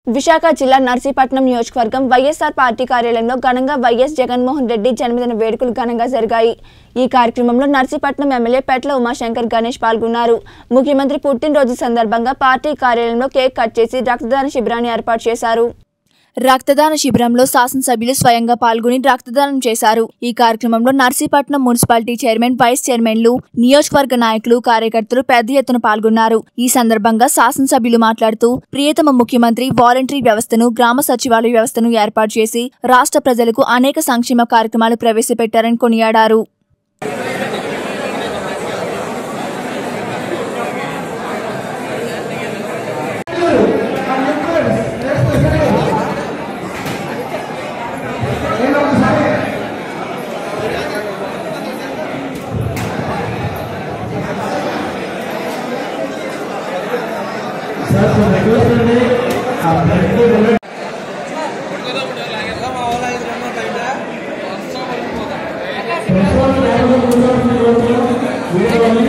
విశాఖ జిల్లా నర్సీపట్నం నియోజకవర్గం వైఎస్ఆర్ పార్టీ కార్యాలయంలో ఘనంగా వైఎస్ జగన్మోహన్ రెడ్డి జన్మదిన వేడుకలు ఘనంగా జరిగాయి ఈ కార్యక్రమంలో నర్సీపట్నం ఎమ్మెల్యే పెట్ల ఉమాశంకర్ గణేష్ పాల్గొన్నారు ముఖ్యమంత్రి పుట్టినరోజు సందర్భంగా పార్టీ కార్యాలయంలో కేక్ కట్ చేసి రక్తదాన శిబిరాన్ని ఏర్పాటు చేశారు రక్తదాన శిబిరంలో శాసనసభ్యులు స్వయంగా పాల్గొని రక్తదానం చేశారు ఈ కార్యక్రమంలో నర్సీపట్నం మున్సిపాలిటీ చైర్మన్ వైస్ చైర్మన్లు నియోజకవర్గ నాయకులు కార్యకర్తలు పెద్ద ఎత్తున పాల్గొన్నారు ఈ సందర్భంగా శాసనసభ్యులు మాట్లాడుతూ ప్రియతమ ముఖ్యమంత్రి వాలంటరీ వ్యవస్థను గ్రామ సచివాలయ వ్యవస్థను ఏర్పాటు చేసి రాష్ట్ర ప్రజలకు అనేక సంక్షేమ కార్యక్రమాలు ప్రవేశపెట్టారని కొనియాడారు సార్ కొన్ని రిక్వెస్ట్ అండి ఆ బ్లడ్ డొనేట్ ప్రిన్సిపల్ మేనేజర్ ముందు వీడియో అని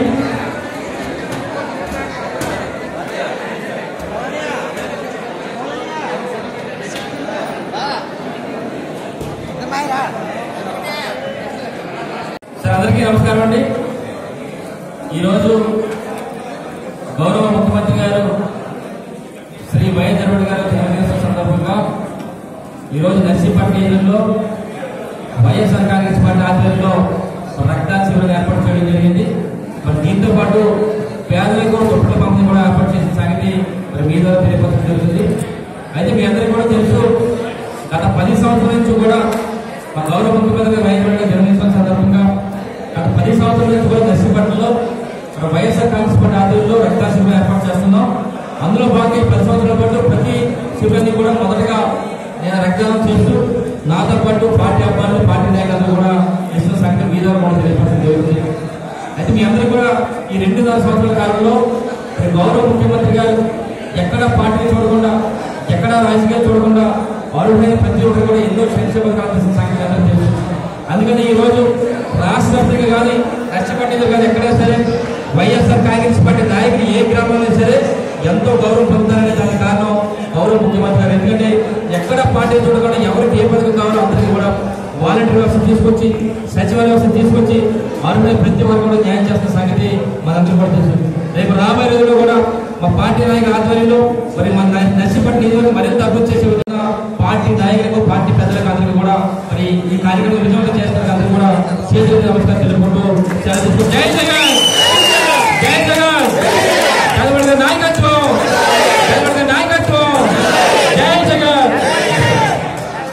సార్ అందరికీ నమస్కారం అండి ఈరోజు గౌరవ ముఖ్యమంత్రి గారు శ్రీ వైఎస్ జగన్ గారు జన్మదిన సందర్భంగా ఈరోజు నర్సీపట్నం ఏరియాలో వైఎస్ఆర్ కాంగ్రెస్ పార్టీ ఆధ్వర్యంలో రక్తదాన శిబిరం ఏర్పాటు చేయడం జరిగింది మరి దీంతో పాటు పేదలకు దుప్పట్ల పంపిణీ కూడా ఏర్పాటు చేసిన సంగతి మరి మీ ద్వారా తెలియపరచడం జరుగుతుంది అయితే మీ అందరికీ కూడా తెలుసు గత పది సంవత్సరాల నుంచి కూడా మా గౌరవ ముఖ్యమంత్రి గారు వైఎస్ జగన్ గారి జన్మదిన సందర్భంగా గత పది సంవత్సరాల నుంచి కూడా నర్సీపట్నంలో మన వైఎస్ఆర్ కాంగ్రెస్ పార్టీ ఆధ్వర్యంలో రక్తదాన శిబిరం ఏర్పాటు చేస్తున్నాం అందులో భాగంగా ఈ పది సంవత్సరాల పాటు ప్రతి శిబిరాన్ని కూడా మొదటగా నేను రక్తదానం చేస్తూ నాతో పాటు పార్టీ అబ్బాయిలు పార్టీ నాయకులు కూడా ఇస్తున్న సంఖ్య మీద కూడా తెలియపరచడం జరుగుతుంది అయితే మీ అందరూ కూడా ఈ రెండున్నర సంవత్సరాల కాలంలో మరి గౌరవ ముఖ్యమంత్రి గారు ఎక్కడ పార్టీని చూడకుండా ఎక్కడ రాజకీయాలు చూడకుండా అర్హులైన ప్రతి ఒక్కరు కూడా ఎన్నో సంక్షేమ కావాల్సిన సంఖ్య అందరూ తెలుసు అందుకని ఈ రోజు రాష్ట్ర వ్యాప్తంగా కానీ నష్టపడ్డది కానీ ఎక్కడైనా సరే వైఎస్ఆర్ కాంగ్రెస్ పార్టీ నాయకులు ఏ గ్రామంలో సరే ఎంతో గౌరవం పొందుతారనే దానికి కారణం గౌరవ ముఖ్యమంత్రి గారు ఎందుకంటే ఎక్కడ పార్టీ చూడకుండా ఎవరికి ఏ పథకం కావాలో అందరికీ కూడా వాలంటీర్ వ్యవస్థ తీసుకొచ్చి సచివాలయ వ్యవస్థ తీసుకొచ్చి అర్హులైన ప్రతి ఒక్కరు కూడా న్యాయం చేస్తున్న సంగతి మనందరూ కూడా తెలుసు రేపు రాబోయే రోజుల్లో కూడా మా పార్టీ నాయకుల ఆధ్వర్యంలో మరి మన న- నర్సీపట్నం నియోజకవర్గం మరింత అభివృద్ధి చేసే విధంగా పార్టీ నాయకులకు పార్టీ పెద్దలకు అందరికీ కూడా మరి ఈ కార్యక్రమం విజయవంతం చేస్తారు అందరూ కూడా చేతులకు నమస్కారం తెలుపుకుంటూ సెలవు తీసుకుంటూ జై జగన్